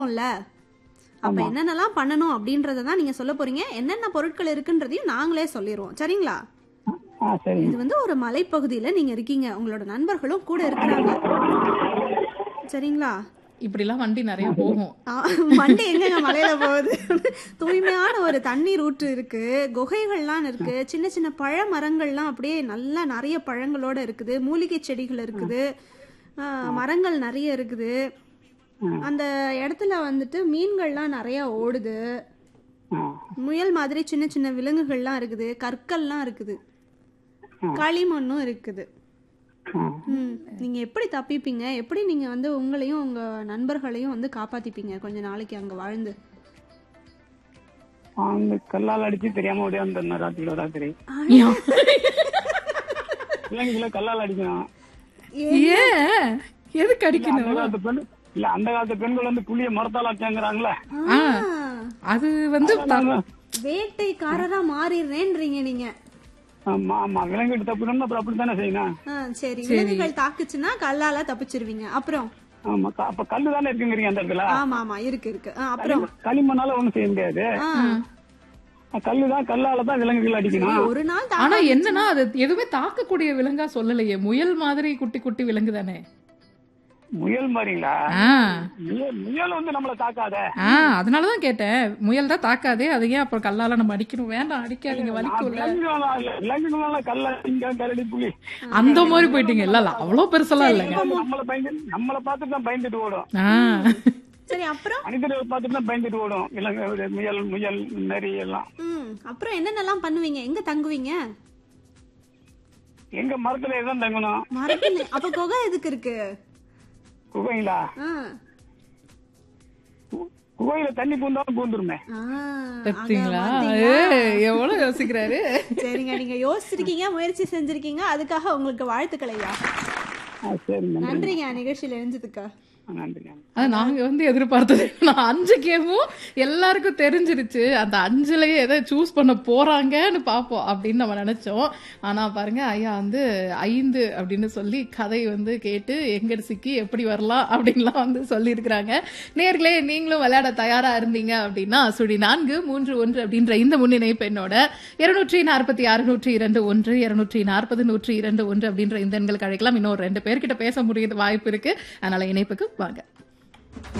இருக்கும்ல அப்ப ஆமா. என்னென்னலாம் பண்ணணும் அப்படின்றத தான் நீங்க சொல்ல போறீங்க என்னென்ன பொருட்கள் இருக்குன்றதையும் நாங்களே சொல்லிடுவோம் சரிங்களா ஆ சரிங்க இது வந்து ஒரு மலைப்பகுதியில நீங்க இருக்கீங்க உங்களோட நண்பர்களும் கூட இருக்கிறாங்க சரிங்களா இப்படிலாம் வண்டி நிறைய போகும் ஆ, வண்டி எங்கங்க மலையில போகுது தூய்மையான ஒரு தண்ணீர் ஊற்று இருக்கு குகைகள்லாம் இருக்கு சின்ன சின்ன பழ மரங்கள்லாம் அப்படியே நல்லா நிறைய பழங்களோட இருக்குது மூலிகை செடிகள் இருக்குது ஆ, மரங்கள் நிறைய இருக்குது அந்த இடத்துல வந்துட்டு மீன்கள்லாம் நிறைய ஓடுது ஆ முயல் மாதிரி சின்ன சின்ன விலங்குகள்லாம் இருக்குது கற்கள்லாம் இருக்குது களிமண்ணும் இருக்குது ஆ ம் நீங்க எப்படி தப்பிப்பீங்க எப்படி நீங்க வந்து உங்களையும் உங்க நண்பர்களையும் வந்து காப்பாத்திப்பீங்க கொஞ்ச நாளைக்கு அங்க வாழ்ந்து அந்த கல்லால் அடிச்சு தெரியாம ஓடி அந்த ராத்திரில ராத்திரி பிள்ளைங்களை கல்லால் அடிக்கணும் ஏன் எதுக்கு அந்த அடிக்கணும் காலத்து பெண் இல்ல அந்த காலத்து பெண்கள் வந்து புளிய மரத்தால் அடிச்சாங்கிறாங்களே ஆ, அது வந்து த- வேட்டைக்காரரா மாறிடுறேன்றீங்க நீங்க ஆமா ஆமா விலங்கிட்டு தப்புனா அப்புறம் அப்படித்தானே செய்யணும் ஆ, சரி விலங்குகள் தாக்குச்சுன்னா கல்லால தப்பிச்சிருவீங்க அப்புறம் ஆமா க- அப்ப கல்லு தானே இருக்குங்கிறீங்க அந்த இடத்துல ஆமா ஆமா இருக்கு இருக்கு ஆ, அப்புறம் களிமண்ணால ஒண்ணும் செய்ய முடியாது ஆ, கல்லு தான் கல்லால தான் விலங்குகள் அடிக்கணும் ஒரு நாள் ஆனா தாக்க என்னன்னா அது எதுவுமே தாக்கக்கூடிய விலங்கா சொல்லலையே முயல் மாதிரி குட்டி குட்டி விலங்கு தானே முயல் மாதிரிங்களா ஆ முயல் முயல் வந்து நம்மள தாக்காத ஆ அதனாலதான் கேட்டேன் முயல் தான் தாக்காதே அதை ஏன் அப்புறம் கல்லால நம்ம அடிக்கணும் வேண்டாம் அடிக்காதீங்க வலிக்கும்ல விலங்குகளா இல்ல விலங்குகளா கல்ல இங்க கரடி புலி அந்த மாதிரி போயிட்டீங்க இல்ல இல்ல அவ்வளவு பெருசெல்லாம் இல்லைங்க நம்மள பயந்து நம்மள பார்த்துட்டு தான் பயந்துட்டு ஓடும் ஆ சரி அப்புறம் மனிதர்களை பார்த்துட்டு தான் பயந்துட்டு ஓடும் விலங்கு முயல் முயல் நரி எல்லாம் ம் அப்புறம் என்னென்னலாம் பண்ணுவீங்க எங்க தங்குவீங்க எங்க மரத்துல எதான் தங்கணும் மரத்துல அப்ப குகை எதுக்கு இருக்கு குகைங்களா ஆ, கு- குகையில தண்ணி பூந்தாலும் பூந்துருமே ஆ, அங்க பார்த்தீங்களா பாத்தீங்களா? ஏ எவ்வளவு யோசிக்கிறாரு சரிங்க நீங்க யோசிச்சிருக்கீங்க முயற்சி செஞ்சிருக்கீங்க அதுக்காக உங்களுக்கு வாழ்த்துக்கள் ஐயா ஆ, சரிங்க நன்றி நன்றிங்க நிகழ்ச்சியில இணைஞ்சதுக்கு நன்றிங்க அது நாங்க வந்து எதிர்பார்த்தது நான் அஞ்சு கேமும் எல்லாருக்கும் தெரிஞ்சிருச்சு அந்த அஞ்சுலயே எதை சூஸ் பண்ண போறாங்கன்னு பார்ப்போம் அப்படின்னு நம்ம நினைச்சோம் ஆனா பாருங்க ஐயா வந்து ஐந்து அப்படின்னு சொல்லி கதை வந்து கேட்டு எங்க சிக்கி எப்படி வரலாம் அப்படின்லாம் வந்து சொல்லியிருக்கிறாங்க நேர்களே நீங்களும் விளையாட தயாரா இருந்தீங்க அப்படின்னா சுழி நான்கு மூன்று ஒன்று அப்படின்ற இந்த முன்னிணைப்பு என்னோட இருநூற்றி நாற்பத்தி ஆறு நூற்றி இரண்டு ஒன்று இருநூற்றி நாற்பது நூற்றி இரண்டு ஒன்று அப்படின்ற இந்த எண்களுக்கு அழைக்கலாம் இன்னும் ரெண்டு பேர்கிட்ட பேச முடியுது வாய்ப்பு இருக்கு அதனால இணைப்புக்கு வாங்க